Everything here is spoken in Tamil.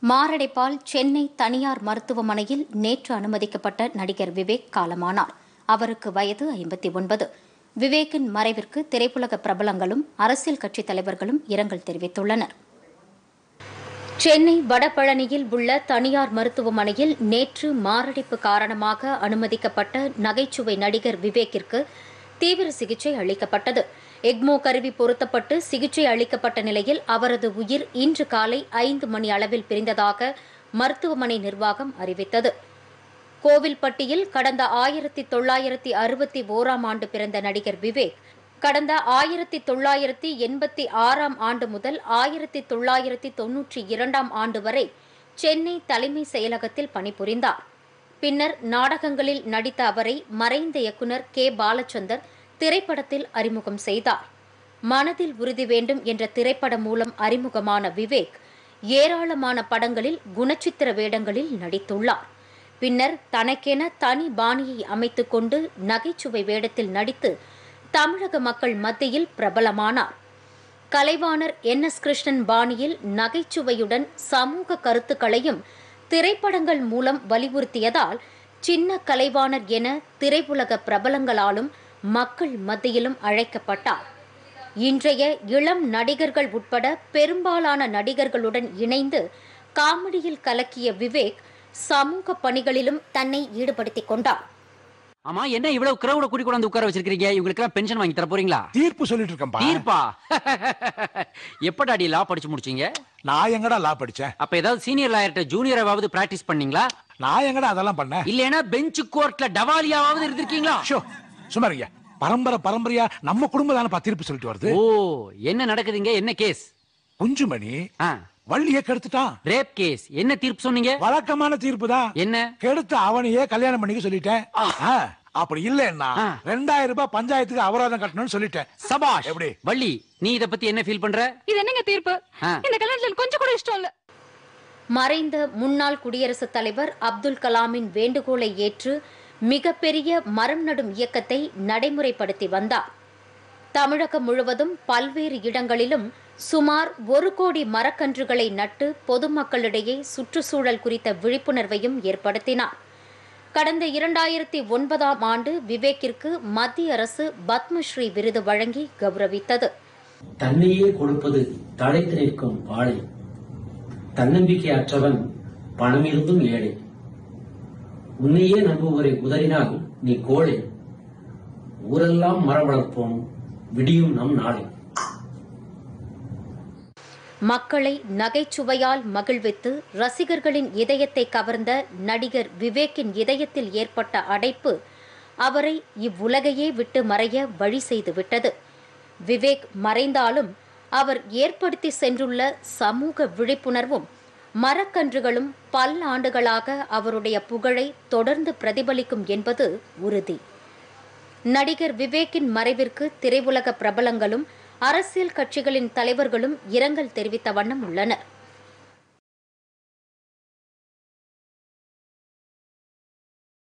மாரடைப்பால் சென்னை தனியார் மருத்துவமனையில் நேற்று அனுமதிக்கப்பட்ட நடிகர் விவேக் காலமானார் அவருக்கு வயது ஐம்பத்தி ஒன்பது விவேக்கின் மறைவிற்கு திரையுலக பிரபலங்களும் அரசியல் கட்சித் தலைவர்களும் இரங்கல் தெரிவித்துள்ளனர் சென்னை வடபழனியில் உள்ள தனியார் மருத்துவமனையில் நேற்று மாரடைப்பு காரணமாக அனுமதிக்கப்பட்ட நகைச்சுவை நடிகர் விவேக்கிற்கு தீவிர சிகிச்சை அளிக்கப்பட்டது எக்மோ கருவி பொருத்தப்பட்டு சிகிச்சை அளிக்கப்பட்ட நிலையில் அவரது உயிர் இன்று காலை ஐந்து மணி அளவில் பிரிந்ததாக மருத்துவமனை நிர்வாகம் அறிவித்தது கோவில்பட்டியில் கடந்த ஆயிரத்தி தொள்ளாயிரத்தி அறுபத்தி ஓராம் ஆண்டு பிறந்த நடிகர் விவேக் கடந்த ஆயிரத்தி தொள்ளாயிரத்தி எண்பத்தி ஆறாம் ஆண்டு முதல் ஆயிரத்தி தொள்ளாயிரத்தி தொன்னூற்றி இரண்டாம் ஆண்டு வரை சென்னை தலைமை செயலகத்தில் பணிபுரிந்தார் பின்னர் நாடகங்களில் நடித்த அவரை மறைந்த இயக்குனர் கே பாலச்சந்தர் திரைப்படத்தில் அறிமுகம் செய்தார் மனதில் உறுதி வேண்டும் என்ற திரைப்படம் மூலம் அறிமுகமான விவேக் ஏராளமான படங்களில் குணச்சித்திர வேடங்களில் நடித்துள்ளார் பின்னர் தனக்கென தனி பாணியை அமைத்துக் கொண்டு நகைச்சுவை வேடத்தில் நடித்து தமிழக மக்கள் மத்தியில் பிரபலமானார் கலைவாணர் என் எஸ் கிருஷ்ணன் பாணியில் நகைச்சுவையுடன் சமூக கருத்துக்களையும் திரைப்படங்கள் மூலம் வலியுறுத்தியதால் சின்ன கலைவாணர் என திரையுலக பிரபலங்களாலும் மக்கள் மத்தியிலும் அழைக்கப்பட்டார் இன்றைய இளம் நடிகர்கள் உட்பட பெரும்பாலான நடிகர்களுடன் இணைந்து காமெடியில் கலக்கிய விவேக் சமூக பணிகளிலும் தன்னை ஈடுபடுத்திக் கொண்டார் ஆமா என்ன இவ்வளவு கிரௌட கூட்டி கொண்டு வந்து உட்கார வச்சிருக்கீங்க இவங்களுக்கு எல்லாம் பென்ஷன் வாங்கி தர போறீங்களா தீர்ப்பு சொல்லிட்டு இருக்கேன்பா தீர்ப்பா எப்படாடி லா படிச்சு முடிச்சீங்க நான் எங்கடா லா படிச்சேன் அப்ப ஏதாவது சீனியர் லாயர்ட்ட ஜூனியராவது பிராக்டிஸ் பண்ணீங்களா நான் எங்கடா அதெல்லாம் பண்ணேன் இல்லைன்னா பெஞ்ச் கோர்ட்ல டவாலியாவது இருந்திருக்கீங்களா ஷோ சும்மா இருங்க பரம்பரை பரம்பரையா நம்ம குடும்பம் தானப்பா தீர்ப்பு சொல்லிட்டு வருது ஓ என்ன நடக்குதுங்க என்ன கேஸ் குஞ்சுமணி ஆ வள்ளியே கெடுத்துட்டான் ரேப் கேஸ் என்ன தீர்ப்பு சொன்னீங்க வழக்கமான தீர்ப்பு தான் என்ன கெடுத்து அவனையே கல்யாணம் பண்ணிக்க சொல்லிட்டேன் ஆ, அப்படி இல்லன்னா ஆ. ரெண்டாயிரம் ரூபாய் பஞ்சாயத்துக்கு அபராதம் கட்டணும்னு சொல்லிட்டேன் சபாஷ் எப்படி? வள்ளி நீ இத பத்தி என்ன ஃபீல் பண்ற இது என்னங்க தீர்ப்பு ஆ. இந்த கல்யாணத்துல எனக்கு கொஞ்சம் கூட இஷ்டம் இல்ல மறைந்த முன்னாள் குடியரசுத் தலைவர் அப்துல் கலாமின் வேண்டுகோளை ஏற்று மிகப்பெரிய மரம் நடும் இயக்கத்தை நடைமுறைப்படுத்தி வந்தார் தமிழகம் முழுவதும் பல்வேறு இடங்களிலும் சுமார் ஒரு கோடி மரக்கன்றுகளை நட்டு பொதுமக்களிடையே சுற்றுச்சூழல் குறித்த விழிப்புணர்வையும் ஏற்படுத்தினார் கடந்த இரண்டாயிரத்தி ஒன்பதாம் ஆண்டு விவேக்கிற்கு மத்திய அரசு பத்மஸ்ரீ விருது வழங்கி கௌரவித்தது தன்னையே கொடுப்பது தழைத்து நிற்கும் வாழை தன்னம்பிக்கையற்றவன் பணம் இருந்தும் ஏழை உன்னையே நம்புவோரை உதறினால் நீ கோழை ஊரெல்லாம் மரம் வளர்ப்போம் விடியும் நம் நாளை மக்களை நகைச்சுவையால் மகிழ்வித்து ரசிகர்களின் இதயத்தை கவர்ந்த நடிகர் விவேக்கின் இதயத்தில் ஏற்பட்ட அடைப்பு அவரை இவ்வுலகையே விட்டு மறைய வழி செய்துவிட்டது விவேக் மறைந்தாலும் அவர் ஏற்படுத்தி சென்றுள்ள சமூக விழிப்புணர்வும் மரக்கன்றுகளும் பல்லாண்டுகளாக அவருடைய புகழை தொடர்ந்து பிரதிபலிக்கும் என்பது உறுதி நடிகர் விவேக்கின் மறைவிற்கு திரையுலக பிரபலங்களும் அரசியல் கட்சிகளின் தலைவர்களும் இரங்கல் தெரிவித்த வண்ணம் உள்ளனர்